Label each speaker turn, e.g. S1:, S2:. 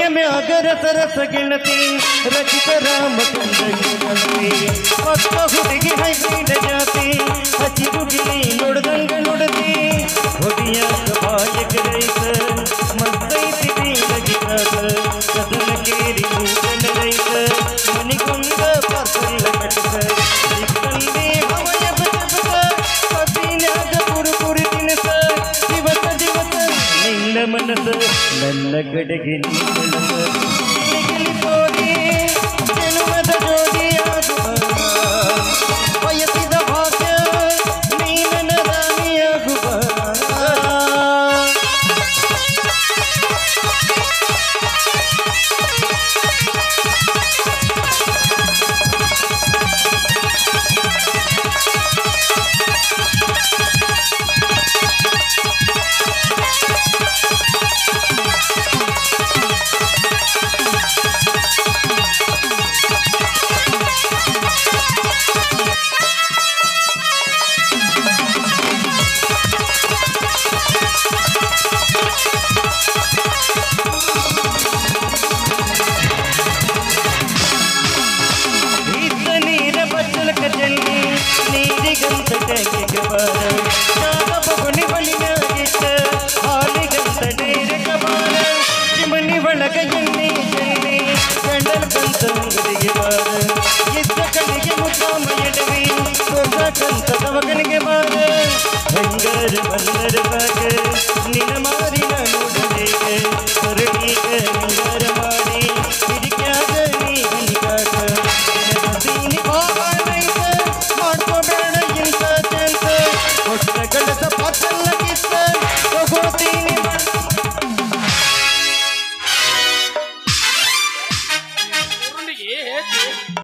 S1: ಮ್ಯಾಗ ರಸ ರಸ ಗೆಳತಿ ರಚಿತ ರಾಮ ಗೆಳತಿ ಪಕ್ಕ ಹುಡುಗಿ ಹೈಬ್ರಿಡ್ ಜಾತಿ ಹಸಿರು ಗಿಳಿ ನೋಡ್ದಂಗ ನೋಡತಿ ಹೊಡಿಯಾಕ ಬಾಯಕ ರೈತ ಮತ್ತೈತಿ ಬೀಳಗಿರಾತ ಕದನ ಕೇರಿ ಕೂಗನ ರೈತ ಮನಿಗೊಂದ ಪಾರ್ಸಲ್ಲ ಕಟ್ಟಕ ಸಿಕ್ಕಂದಿ ಹವಯ ಬಚಬಕ ಕಬ್ಬಿನಾಗ ಕುರು ಕುರಿ ತಿನಸ ದಿವಸ ದಿವಸ ನಿನ್ನ ಮನಸ್ಸ ನನ್ನ ಕಡೆಗೆ ನೀ ಬೆಳಸ ಗಿಲಿ ತೋರಿ ಚೆಲುವದ ಜೋಡಿಯಾಗುವ ಬಯಸಿದ ಭಾಗ್ಯ ನೀ ನನ್ನ ರಾಣಿಯಾಗುವ ಇದ್ದ ನೀರ ಬಚ್ಚಲಕ ಚೆಲ್ಲಿ ನೀರಿಗಂತ ಕೈಗೆ ಬಾರ ಜಾಗ ಬಗುನಿ ಬಲಿಯಾಗಿಟ್ಟ ಹಾಲಿಗಂತ ಡೇರಕ ಬಾರ ಚಿಮಣಿ ಒಳಗ ಎಣ್ಣೆ ಚೆಲ್ಲಿ ಗಂಡಲ್ ಕಂತ ಅಂಗಡಿಗೆ ಬಾರ ಇದ್ದ ಕಣಿಗೆ ಮುಖಾಮ ಎಡವಿ ಕಂತ ತವಕನಿಗೆ ಬಾರ ಹೆಂಗಾರ ಬಂದರ ಬಾಗ ನಿನ ಮಾರಿನ ನೋಡಬೇಕ ಹೊರಗೀಗ